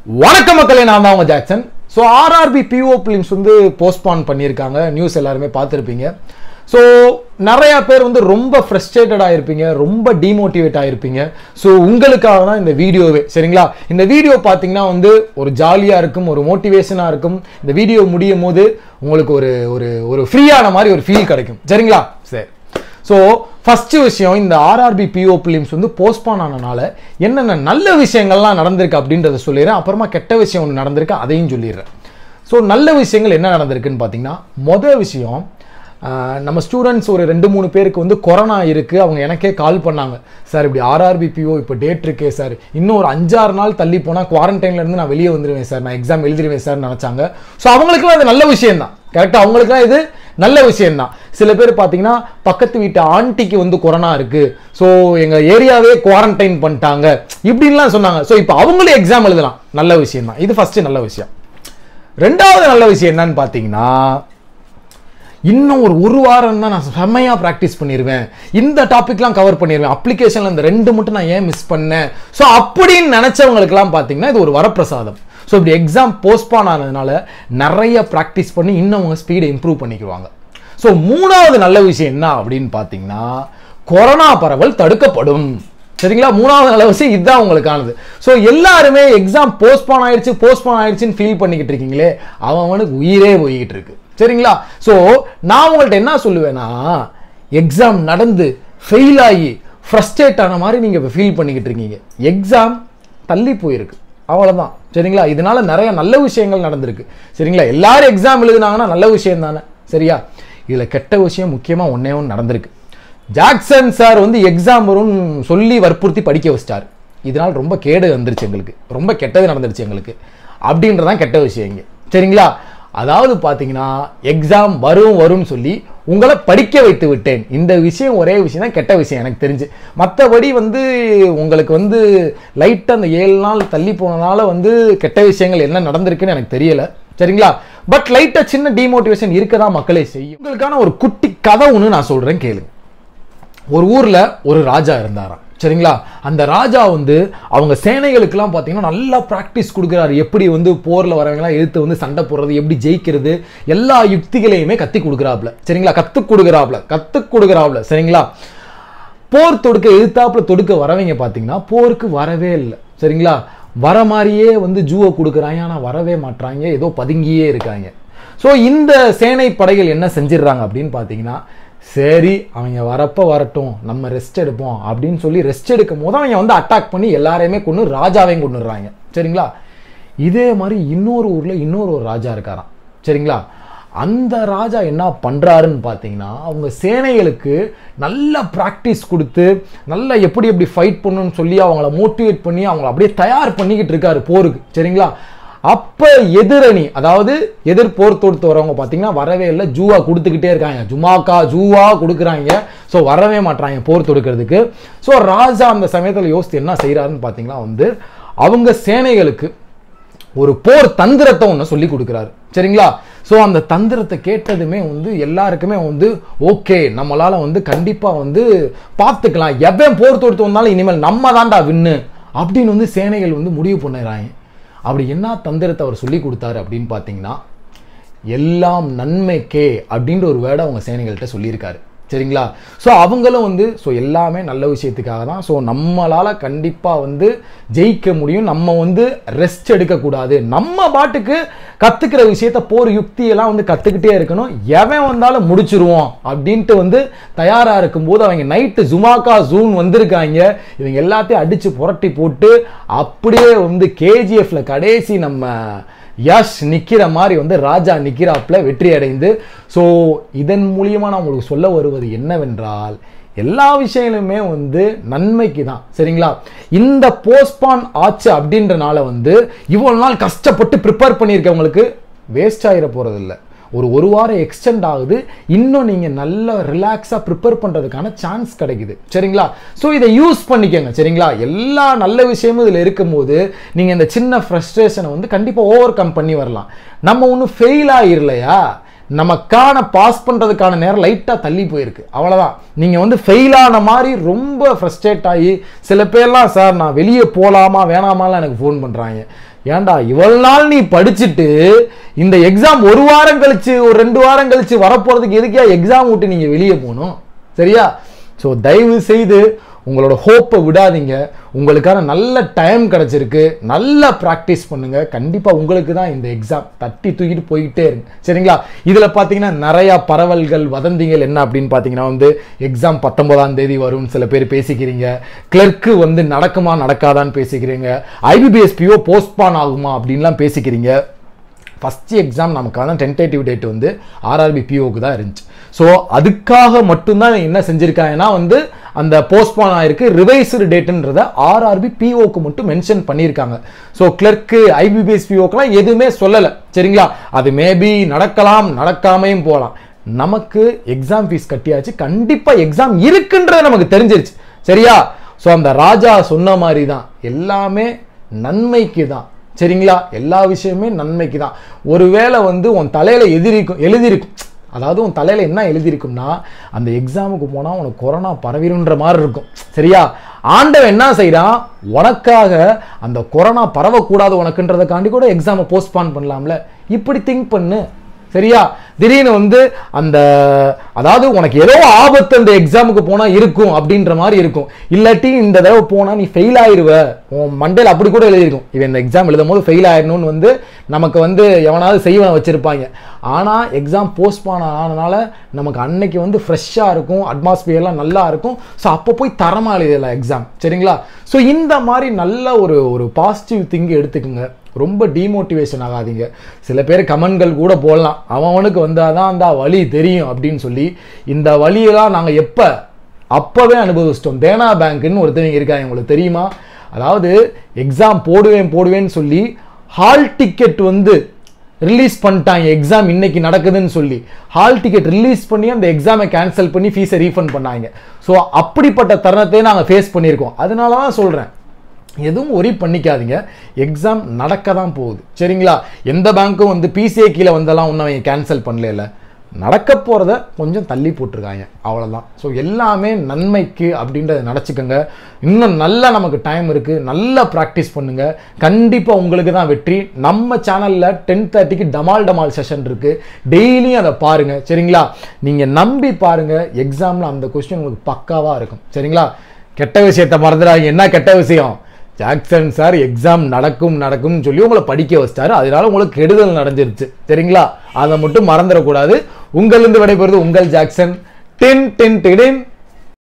வணக்கம் மக்களே நான் தான் உங்க Jackson so RRB PO prelims வந்து போஸ்ட்பான் பண்ணியிருக்காங்க நியூஸ் எல்லாருமே பார்த்துருப்பீங்க ஸோ நிறைய பேர் வந்து ரொம்ப ஃப்ரஸ்ட்ரேட்டட் ஆயிருப்பீங்க ரொம்ப டிமோட்டிவேட் ஆயிருப்பீங்க ஸோ உங்களுக்காக தான் இந்த வீடியோவே சரிங்களா இந்த வீடியோ பார்த்தீங்கன்னா வந்து ஒரு ஜாலியாக இருக்கும் ஒரு மோட்டிவேஷனாக இருக்கும் இந்த வீடியோ முடியும் போது உங்களுக்கு ஒரு ஒரு ஒரு ஃப்ரீயான மாதிரி ஒரு ஃபீல் கிடைக்கும் சரிங்களா சரி ஸோ ஃபர்ஸ்ட் விஷயம் இந்த ஆர்ஆர்பி பிஓ பிலிம்ஸ் வந்து போஸ்ட்பான் ஆனனால என்னென்ன நல்ல விஷயங்கள்லாம் நடந்திருக்கு அப்படின்றத சொல்லிடுறேன் அப்புறமா கெட்ட விஷயம் ஒன்று நடந்திருக்கு அதையும் சொல்லிடுறேன் ஸோ நல்ல விஷயங்கள் என்ன நடந்திருக்குன்னு பார்த்தீங்கன்னா மொதல் விஷயம் ஆஹ், நம்ம ஸ்டூடெண்ட்ஸ் ஒரு ரெண்டு மூணு பேருக்கு வந்து கொரோனா இருக்குது அவங்க எனக்கே கால் பண்ணாங்க சார் இப்படி ஆர்ஆர்பி பிஓ இப்போ டேட் இருக்கே சார் இன்னும் ஒரு அஞ்சாறு நாள் தள்ளி போனால் குவாரண்டைன்ல இருந்து நான் வெளியே வந்துடுவேன் சார் நான் எக்ஸாம் எழுதிடுவேன் சார் நினச்சாங்க ஸோ அவங்களுக்குலாம் அது நல்ல விஷயம் தான் கரெக்டாக அவங்களுக்குலாம் இது நல்ல விஷயம் தான் சில பேர் பார்த்தீங்கன்னா பக்கத்து வீட்டு ஆண்டிக்கு வந்து கொரோனா இருக்கு ஸோ எங்க ஏரியாவே குவாரண்டைன் பண்ணிட்டாங்க இப்படின்லாம் சொன்னாங்க ஸோ இப்போ அவங்களும் எக்ஸாம் எழுதலாம் நல்ல விஷயம் தான் இது ஃபர்ஸ்ட் நல்ல விஷயம் ரெண்டாவது நல்ல விஷயம் என்னன்னு பார்த்தீங்கன்னா இன்னும் ஒரு ஒரு வாரம் தான் நான் செம்மையாக ப்ராக்டிஸ் பண்ணிடுவேன் இந்த டாபிக்லாம் கவர் பண்ணிடுவேன் அப்ளிகேஷனில் இந்த ரெண்டு மட்டும் நான் ஏன் மிஸ் பண்ணேன் ஸோ அப்படின்னு நினச்சவங்களுக்குலாம் பார்த்தீங்கன்னா இது ஒரு வரப்பிரசாதம் ஸோ இப்படி எக்ஸாம் போஸ்ட்பான் ஆனதுனால நிறைய ப்ராக்டிஸ் பண்ணி இன்னும் அவங்க ஸ்பீடை இம்ப்ரூவ் பண்ணிக்குவாங்க ஸோ மூணாவது நல்ல விஷயம் என்ன அப்படின்னு பார்த்தீங்கன்னா கொரோனா பரவல் தடுக்கப்படும் சரிங்களா மூணாவது நல்ல விஷயம் இதுதான் உங்களுக்கானது ஸோ எல்லாருமே எக்ஸாம் போஸ்ட்பான் ஆயிடுச்சு போஸ்ட்பான் ஆயிடுச்சுன்னு ஃபீல் பண்ணிக்கிட்டு இருக்கீங்களே அவன் அவனுக்கு உயிரே போய்கிட்டு இருக்கு சரிங்களா ஸோ நான் உங்கள்ட்ட என்ன சொல்லுவேன்னா எக்ஸாம் நடந்து ஃபெயில் ஆகி ஃப்ரஸ்ட்ரேட் ஆன மாதிரி நீங்கள் இப்போ ஃபீல் பண்ணிக்கிட்டு இருக்கீங்க எக்ஸாம் தள்ளி போயிருக்கு அவ்வளோதான் சரிங்களா இதனால நிறைய நல்ல விஷயங்கள் நடந்திருக்கு சரிங்களா எல்லாரும் எக்ஸாம் எழுதுனாங்கன்னா நல்ல விஷயம் தானே சரியா இதில் கெட்ட விஷயம் முக்கியமாக ஒன்றே ஒன்று நடந்திருக்கு ஜாக்சன் சார் வந்து எக்ஸாம் வரும்னு சொல்லி வற்புறுத்தி படிக்க வச்சிட்டார் இதனால் ரொம்ப கேடு வந்துருச்சு எங்களுக்கு ரொம்ப கெட்டது நடந்துருச்சு எங்களுக்கு அப்படின்றதான் கெட்ட விஷயம் இங்கே சரிங்களா அதாவது பார்த்தீங்கன்னா எக்ஸாம் வரும் வரும்னு சொல்லி உங்களை படிக்க வைத்து விட்டேன் இந்த விஷயம் ஒரே விஷயம் தான் கெட்ட விஷயம் எனக்கு தெரிஞ்சு மற்றபடி வந்து உங்களுக்கு வந்து லைட்டாக அந்த ஏழு நாள் தள்ளி போனனால வந்து கெட்ட விஷயங்கள் என்ன நடந்திருக்குன்னு எனக்கு தெரியல சரிங்களா பட் லைட்டாக சின்ன டிமோட்டிவேஷன் இருக்க தான் மக்களே செய்யும் உங்களுக்கான ஒரு குட்டி கதை ஒன்று நான் சொல்கிறேன் கேளுங்க ஒரு ஊர்ல ஒரு ராஜா இருந்தாராம் சரிங்களா அந்த ராஜா வந்து அவங்க சேனைகளுக்கெல்லாம் பார்த்தீங்கன்னா நல்லா ப்ராக்டிஸ் கொடுக்குறாரு எப்படி வந்து போரில் வரவங்கலாம் எதிர்த்து வந்து சண்டை போடுறது எப்படி ஜெயிக்கிறது எல்லா யுக்திகளையுமே கத்தி கொடுக்குறாப்புல சரிங்களா கற்றுக் கொடுக்குறாப்புல கற்றுக் கொடுக்குறாப்புல சரிங்களா போர் தொடுக்க எதிர்த்தாப்புல தொடுக்க வரவங்க பார்த்தீங்கன்னா போருக்கு வரவே இல்லை சரிங்களா வர மாதிரியே வந்து ஜூவை கொடுக்குறாங்க ஆனால் வரவே மாட்றாங்க ஏதோ பதுங்கியே இருக்காங்க ஸோ இந்த சேனை படைகள் என்ன செஞ்சிடுறாங்க அப்படின்னு பார்த்தீங்கன்னா சரி அவங்க வரப்ப வரட்டும் நம்ம ரெஸ்ட் எடுப்போம் அப்படின்னு சொல்லி ரெஸ்ட் எடுக்கும் போது அவங்க வந்து அட்டாக் பண்ணி எல்லாரையுமே கொண்டு ராஜாவையும் கொண்டுடுறாங்க சரிங்களா இதே மாதிரி இன்னொரு ஊரில் இன்னொரு ஒரு ராஜா இருக்காராம் சரிங்களா அந்த ராஜா என்ன பண்ணுறாருன்னு பார்த்தீங்கன்னா அவங்க சேனைகளுக்கு நல்ல ப்ராக்டிஸ் கொடுத்து நல்லா எப்படி எப்படி ஃபைட் பண்ணணும்னு சொல்லி அவங்கள மோட்டிவேட் பண்ணி அவங்கள அப்படியே தயார் பண்ணிக்கிட்டு இருக்காரு போருக்கு சரிங்களா அப்போ எதிரணி அதாவது எதிர் போர் தொடுத்து வரவங்க பார்த்தீங்கன்னா வரவே இல்லை ஜூவா கொடுத்துக்கிட்டே இருக்காங்க ஜுமாக்கா ஜூவா கொடுக்குறாங்க ஸோ வரவே மாட்றாங்க போர் தொடுக்கிறதுக்கு ஸோ ராஜா அந்த சமயத்தில் யோசித்து என்ன செய்கிறாருன்னு பார்த்தீங்கன்னா வந்து அவங்க சேனைகளுக்கு ஒரு போர் தந்திரத்தை ஒன்று சொல்லி கொடுக்குறாரு சரிங்களா ஸோ அந்த தந்திரத்தை கேட்டதுமே வந்து எல்லாருக்குமே வந்து ஓகே நம்மளால வந்து கண்டிப்பாக வந்து பார்த்துக்கலாம் எவன் போர் தொடுத்து வந்தாலும் இனிமேல் நம்ம தான்டா வின்னு அப்படின்னு வந்து சேனைகள் வந்து முடிவு பண்ணுறாங்க அப்படி என்ன தந்திரத்தை அவர் சொல்லி கொடுத்தாரு அப்படின்னு பார்த்தீங்கன்னா எல்லாம் நன்மைக்கே அப்படின்ற ஒரு வேர்டை அவங்க சேனைகள்கிட்ட சொல்லியிருக்காரு சரிங்களா ஸோ அவங்களும் வந்து ஸோ எல்லாமே நல்ல விஷயத்துக்காக தான் ஸோ நம்மளால் கண்டிப்பாக வந்து ஜெயிக்க முடியும் நம்ம வந்து ரெஸ்ட் எடுக்கக்கூடாது நம்ம பாட்டுக்கு கற்றுக்கிற விஷயத்த போர் யுக்தியெல்லாம் வந்து கற்றுக்கிட்டே இருக்கணும் எவன் வந்தாலும் முடிச்சிருவோம் அப்படின்ட்டு வந்து தயாராக இருக்கும்போது அவங்க நைட்டு ஜுமாக்கா ஜூன் வந்திருக்காங்க இவங்க எல்லாத்தையும் அடித்து புரட்டி போட்டு அப்படியே வந்து கேஜிஎஃப்ல கடைசி நம்ம யஷ் நிக்கிற மாதிரி வந்து ராஜா நிக்கிறாப்புல வெற்றி அடைந்து ஸோ இதன் மூலியமா நான் உங்களுக்கு சொல்ல வருவது என்னவென்றால் எல்லா விஷயங்களுமே வந்து நன்மைக்கு தான் சரிங்களா இந்த போஸ்ட்பான் ஆச்சு அப்படின்றனால வந்து இவ்வளவு நாள் கஷ்டப்பட்டு ப்ரிப்பேர் பண்ணியிருக்கவங்களுக்கு வேஸ்ட் ஆகிட போறதில்லை ஒரு ஒரு வாரம் எக்ஸ்டெண்ட் ஆகுது இன்னும் நீங்கள் நல்ல ரிலாக்ஸாக ப்ரிப்பேர் பண்ணுறதுக்கான சான்ஸ் கிடைக்குது சரிங்களா ஸோ இதை யூஸ் பண்ணிக்கோங்க சரிங்களா எல்லா நல்ல விஷயமும் இதில் இருக்கும்போது நீங்கள் இந்த சின்ன ஃப்ரஸ்ட்ரேஷனை வந்து கண்டிப்பாக ஓவர் கம் பண்ணி வரலாம் நம்ம ஒன்றும் ஃபெயில் ஆகிரலையா நமக்கான பாஸ் பண்றதுக்கான நேரம் லைட்டா தள்ளி போயிருக்கு அவ்வளவுதான் நீங்க வந்து ஃபெயில் ஆன மாதிரி ரொம்ப ஃப்ரஸ்ட்ரேட் ஆகி சில பேர்லாம் சார் நான் வெளியே போலாமா வேணாமாலாம் எனக்கு ஃபோன் பண்றாங்க ஏன்டா இவ்வளவு நாள் நீ படிச்சுட்டு இந்த எக்ஸாம் ஒரு வாரம் கழிச்சு ஒரு ரெண்டு வாரம் கழிச்சு வரப்போறதுக்கு எதுக்கா எக்ஸாம் விட்டு நீங்க வெளியே போகணும் சரியா ஸோ தயவு செய்து உங்களோட ஹோப்பை விடாதீங்க உங்களுக்கான நல்ல டைம் கிடைச்சிருக்கு நல்லா ப்ராக்டிஸ் பண்ணுங்க கண்டிப்பா உங்களுக்கு தான் இந்த எக்ஸாம் தட்டி தூக்கிட்டு போயிட்டே இருங்க சரிங்களா இதுல பாத்தீங்கன்னா நிறைய பரவல்கள் வதந்திகள் என்ன அப்படின்னு பாத்தீங்கன்னா வந்து எக்ஸாம் பத்தொன்பதாம் தேதி வரும் சில பேர் பேசிக்கிறீங்க கிளர்க்கு வந்து நடக்குமா நடக்காதான்னு பேசிக்கிறீங்க ஐபிபிஎஸ் பிஓ போஸ்ட்பான் ஆகுமா அப்படின்லாம் பேசிக்கிறீங்க ஃபஸ்ட் எக்ஸாம் நமக்கான டென்டேட்டிவ் டேட் வந்து ஆர்ஆர்பி பிஓக்கு தான் இருந்துச்சு ஸோ அதுக்காக மட்டும்தான் என்ன செஞ்சிருக்காங்கன்னா வந்து அந்த போஸ்ட்பான் ஆயிருக்கு ரிவைஸ்டு டேட்டுன்றத ஆர்ஆர்பி பிஓக்கு மட்டும் மென்ஷன் பண்ணியிருக்காங்க ஸோ கிளர்க்கு ஐபிபிஎஸ் பிஓக்கெல்லாம் எதுவுமே சொல்லலை சரிங்களா அது மேபி நடக்கலாம் நடக்காமையும் போகலாம் நமக்கு எக்ஸாம் ஃபீஸ் கட்டியாச்சு கண்டிப்பாக எக்ஸாம் இருக்குன்றது நமக்கு தெரிஞ்சிருச்சு சரியா ஸோ அந்த ராஜா சொன்ன மாதிரி தான் எல்லாமே நன்மைக்கு தான் சரிங்களா எல்லா விஷயமே நன்மைக்கு தான் ஒருவேளை வந்து உன் தலையில எதிரிக்கும் எழுதியிருக்கும் அதாவது உன் தலையில என்ன எழுதியிருக்கும்னா அந்த எக்ஸாமுக்கு போனா உனக்கு கொரோனா பரவிருன்ற மாதிரி இருக்கும் சரியா ஆண்டவன் என்ன செய்றான் உனக்காக அந்த கொரோனா பரவக்கூடாது உனக்குன்றதுக்காண்டி கூட எக்ஸாமை போஸ்ட்பான் பண்ணலாம்ல இப்படி திங்க் பண்ணு சரியா திடீர்னு வந்து அந்த அதாவது உனக்கு ஏதோ ஆபத்து அந்த எக்ஸாமுக்கு போனா இருக்கும் அப்படின்ற மாதிரி இருக்கும் இல்லாட்டி இந்த தடவை போனா நீ ஃபெயில் ஆயிருவ உன் மண்டையில் அப்படி கூட எழுதியிருக்கும் இவன் இந்த எக்ஸாம் எழுதும் போது ஃபெயில் ஆயிடணும்னு வந்து நமக்கு வந்து எவனாவது செய்வன வச்சிருப்பாங்க ஆனா எக்ஸாம் போஸ்ட்பான் ஆனதுனால நமக்கு அன்னைக்கு வந்து ஃப்ரெஷ்ஷாக இருக்கும் அட்மாஸ்பியர்லாம் நல்லா இருக்கும் ஸோ அப்போ போய் தரமா எழுதலாம் எக்ஸாம் சரிங்களா ஸோ இந்த மாதிரி நல்ல ஒரு ஒரு பாசிட்டிவ் திங்க் எடுத்துக்கோங்க ரொம்ப டீமோட்டிவேஷன் ஆகாதீங்க சில பேர் கமெண்ட்கள் கூட போடலாம் அவனுக்கு வந்தாதான் அந்த வழி தெரியும் அப்படின்னு சொல்லி இந்த வழியெல்லாம் நாங்கள் எப்போ அப்போவே அனுபவிச்சிட்டோம் தேனா பேங்க்னு ஒருத்தவங்க இருக்காங்க உங்களுக்கு தெரியுமா அதாவது எக்ஸாம் போடுவேன் போடுவேன்னு சொல்லி ஹால் டிக்கெட் வந்து ரிலீஸ் பண்ணிட்டாங்க எக்ஸாம் இன்னைக்கு நடக்குதுன்னு சொல்லி ஹால் டிக்கெட் ரிலீஸ் பண்ணி அந்த எக்ஸாமை கேன்சல் பண்ணி ஃபீஸை ரீஃபண்ட் பண்ணாங்க ஸோ அப்படிப்பட்ட தருணத்தை நாங்கள் ஃபேஸ் பண்ணியிருக்கோம் அதனால தான் சொல்கிறேன் எதுவும் ஒரி பண்ணிக்காதீங்க எக்ஸாம் நடக்க தான் போகுது சரிங்களா எந்த பேங்க்கும் வந்து பிசிஏ கீழே வந்தெல்லாம் ஒன்றும் அவங்க கேன்சல் பண்ணல நடக்க போகிறத கொஞ்சம் தள்ளி போட்டிருக்காங்க அவ்வளோதான் ஸோ எல்லாமே நன்மைக்கு அப்படின்றத நினச்சிக்கோங்க இன்னும் நல்லா நமக்கு டைம் இருக்குது நல்லா ப்ராக்டிஸ் பண்ணுங்க கண்டிப்பாக உங்களுக்கு தான் வெற்றி நம்ம சேனலில் டென் தேர்ட்டிக்கு டமால் டமால் செஷன் இருக்குது டெய்லியும் அதை பாருங்கள் சரிங்களா நீங்கள் நம்பி பாருங்கள் எக்ஸாமில் அந்த கொஸ்டின் உங்களுக்கு பக்காவாக இருக்கும் சரிங்களா கெட்ட விஷயத்தை மறந்துடாதீங்க என்ன கெட்ட விஷயம் ஜாக்சன் சார் எக்ஸாம் நடக்கும் நடக்கும்னு சொல்லி உங்களை படிக்க வச்சிட்டாரு அதனால உங்களுக்கு கெடுதல் நடந்துருச்சு சரிங்களா அதை மட்டும் மறந்துடக்கூடாது உங்களிருந்து விடைபெறுவது உங்கள் ஜாக்சன் டென் டென் டென்